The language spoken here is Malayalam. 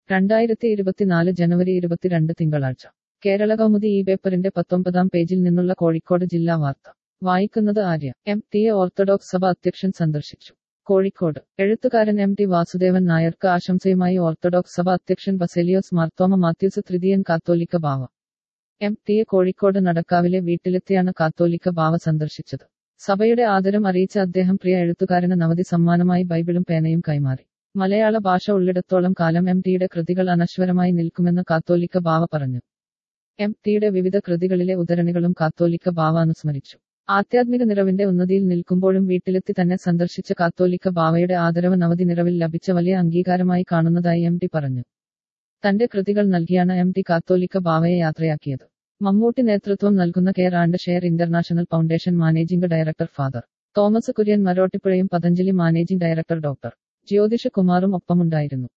രണ്ടായിരത്തി ഇരുപത്തിനാല് ജനുവരി ഇരുപത്തിരണ്ട് തിങ്കളാഴ്ച കേരള കൗമുദി ഈ പേപ്പറിന്റെ പത്തൊമ്പതാം പേജിൽ നിന്നുള്ള കോഴിക്കോട് ജില്ലാ വാർത്ത വായിക്കുന്നത് ആര്യ എം ടി എ ഓർത്തഡോക്സ് സഭ അധ്യക്ഷൻ സന്ദർശിച്ചു കോഴിക്കോട് എഴുത്തുകാരൻ എം ടി വാസുദേവൻ നായർക്ക് ആശംസയുമായി ഓർത്തഡോക്സ് സഭ അധ്യക്ഷൻ ബസേലിയോസ് മാർത്തോമ മാത്യൂസ് തൃതീയൻ കാത്തോലിക്ക ബാവ എം ടി എ കോഴിക്കോട് നടക്കാവിലെ വീട്ടിലെത്തിയാണ് കാത്തോലിക്ക ബാവ സന്ദർശിച്ചത് സഭയുടെ ആദരം അറിയിച്ച അദ്ദേഹം പ്രിയ എഴുത്തുകാരന് നവതി സമ്മാനമായി ബൈബിളും പേനയും കൈമാറി മലയാള ഭാഷ ഉള്ളിടത്തോളം കാലം എം ടിയുടെ കൃതികൾ അനശ്വരമായി നിൽക്കുമെന്ന് കാത്തോലിക്ക ബാവ പറഞ്ഞു എം ടിയുടെ വിവിധ കൃതികളിലെ ഉദ്ധരണികളും കാത്തോലിക്ക ബാവ അനുസ്മരിച്ചു ആധ്യാത്മിക നിറവിന്റെ ഉന്നതിയിൽ നിൽക്കുമ്പോഴും വീട്ടിലെത്തി തന്നെ സന്ദർശിച്ച കാത്തോലിക്ക ബാവയുടെ ആദരവ് നവതി നിറവിൽ ലഭിച്ച വലിയ അംഗീകാരമായി കാണുന്നതായി എം ടി പറഞ്ഞു തന്റെ കൃതികൾ നൽകിയാണ് എം ടി കാത്തോലിക്ക ബാവയെ യാത്രയാക്കിയത് മമ്മൂട്ടി നേതൃത്വം നൽകുന്ന Care and Share International Foundation managing director father Thomas Kurian മരോട്ടിപ്പുഴയും Patanjali managing director doctor Jyothisha കുമാറും ഒപ്പമുണ്ടായിരുന്നു